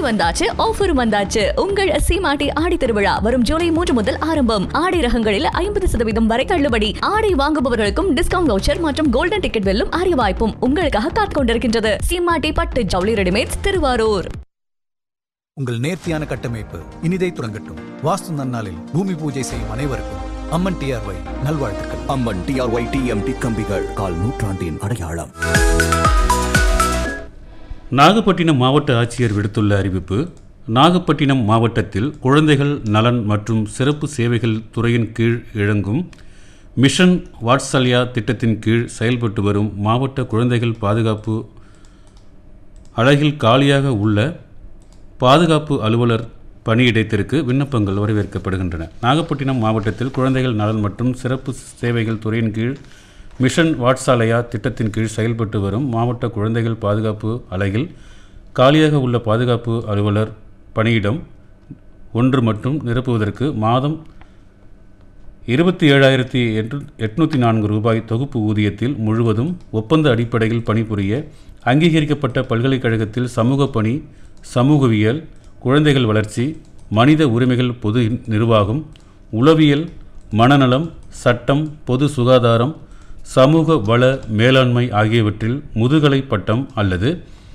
வந்தாச்சு ஆஃபரும் வந்தாச்சு உங்கள் சீமாட்டி ஆடி திருவிழா வரும் ஜூலை மூன்று முதல் ஆரம்பம் ஆடை ரகங்களில் ஐம்பது சதவீதம் வரை தள்ளுபடி ஆடை வாங்குபவர்களுக்கும் டிஸ்கவுண்ட் வவுச்சர் மற்றும் கோல்டன் டிக்கெட் வெல்லும் அரிய வாய்ப்பும் உங்களுக்காக காத்துக் கொண்டிருக்கின்றது சீமாட்டி பட்டு ஜவுளி ரெடிமேட்ஸ் திருவாரூர் உங்கள் நேர்த்தியான கட்டமைப்பு இனிதை துறங்கட்டும் வாஸ்து நன்னாளில் பூமி பூஜை செய்யும் அனைவருக்கும் அம்மன் டிஆர்ஒய் நல்வாழ்த்துக்கள் அம்மன் டிஆர்ஒய் டிஎம்டி கம்பிகள் கால் நூற்றாண்டின் அடையாளம் நாகப்பட்டினம் மாவட்ட ஆட்சியர் விடுத்துள்ள அறிவிப்பு நாகப்பட்டினம் மாவட்டத்தில் குழந்தைகள் நலன் மற்றும் சிறப்பு சேவைகள் துறையின் கீழ் இயங்கும் மிஷன் வாட்சல்யா திட்டத்தின் கீழ் செயல்பட்டு வரும் மாவட்ட குழந்தைகள் பாதுகாப்பு அழகில் காலியாக உள்ள பாதுகாப்பு அலுவலர் பணியிடத்திற்கு விண்ணப்பங்கள் வரவேற்கப்படுகின்றன நாகப்பட்டினம் மாவட்டத்தில் குழந்தைகள் நலன் மற்றும் சிறப்பு சேவைகள் துறையின் கீழ் மிஷன் வாட்சாலயா திட்டத்தின் கீழ் செயல்பட்டு வரும் மாவட்ட குழந்தைகள் பாதுகாப்பு அலகில் காலியாக உள்ள பாதுகாப்பு அலுவலர் பணியிடம் ஒன்று மட்டும் நிரப்புவதற்கு மாதம் இருபத்தி ஏழாயிரத்தி எட்டு எட்நூற்றி நான்கு ரூபாய் தொகுப்பு ஊதியத்தில் முழுவதும் ஒப்பந்த அடிப்படையில் பணிபுரிய அங்கீகரிக்கப்பட்ட பல்கலைக்கழகத்தில் சமூக பணி சமூகவியல் குழந்தைகள் வளர்ச்சி மனித உரிமைகள் பொது நிர்வாகம் உளவியல் மனநலம் சட்டம் பொது சுகாதாரம் சமூக வள மேலாண்மை ஆகியவற்றில் முதுகலை பட்டம் அல்லது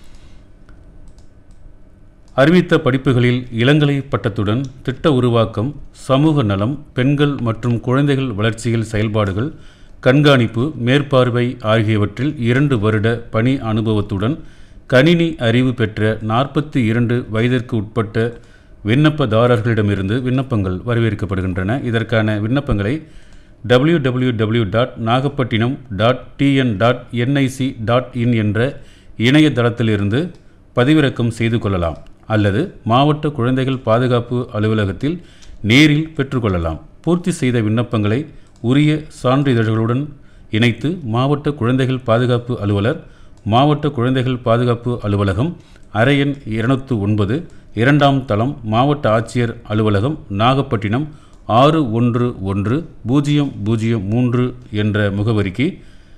அறிவித்த படிப்புகளில் இளங்கலை பட்டத்துடன் திட்ட உருவாக்கம் சமூக நலம் பெண்கள் மற்றும் குழந்தைகள் வளர்ச்சியில் செயல்பாடுகள் கண்காணிப்பு மேற்பார்வை ஆகியவற்றில் இரண்டு வருட பணி அனுபவத்துடன் கணினி அறிவு பெற்ற நாற்பத்தி இரண்டு வயதிற்கு உட்பட்ட விண்ணப்பதாரர்களிடமிருந்து விண்ணப்பங்கள் வரவேற்கப்படுகின்றன இதற்கான விண்ணப்பங்களை W W W dot Nagapattinam dot TN dot NIC dot in என்ற இணையதளத்திலிருந்து பதிவிறக்கம் செய்து கொள்ளலாம் அல்லது மாவட்ட குழந்தைகள் பாதுகாப்பு அலுவலகத்தில் நேரில் பெற்றுக்கொள்ளலாம் பூர்த்தி செய்த விண்ணப்பங்களை உரிய சான்றிதழ்களுடன் இணைத்து மாவட்ட குழந்தைகள் பாதுகாப்பு அலுவலர் மாவட்ட குழந்தைகள் பாதுகாப்பு அலுவலகம் அறையன் இருநூத்து ஒன்பது இரண்டாம் தளம் மாவட்ட ஆட்சியர் அலுவலகம் நாகப்பட்டினம் ஆறு ஒன்று ஒன்று பூஜ்ஜியம் பூஜ்ஜியம் மூன்று என்ற முகவரிக்கு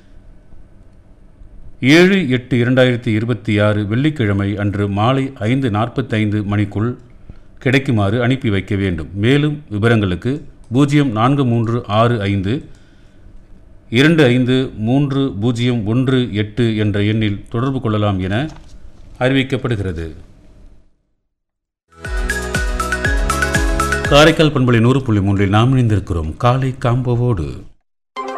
ஏழு எட்டு இரண்டாயிரத்தி இருபத்தி ஆறு வெள்ளிக்கிழமை அன்று மாலை ஐந்து நாற்பத்தைந்து மணிக்குள் கிடைக்குமாறு அனுப்பி வைக்க வேண்டும் மேலும் விவரங்களுக்கு பூஜ்ஜியம் நான்கு மூன்று ஆறு ஐந்து இரண்டு ஐந்து மூன்று பூஜ்ஜியம் ஒன்று எட்டு என்ற எண்ணில் தொடர்பு கொள்ளலாம் என அறிவிக்கப்படுகிறது காரைக்கால் பண்பலை நூறு புள்ளி மூன்றில் நாம் இணைந்திருக்கிறோம் காலை காம்போவோடு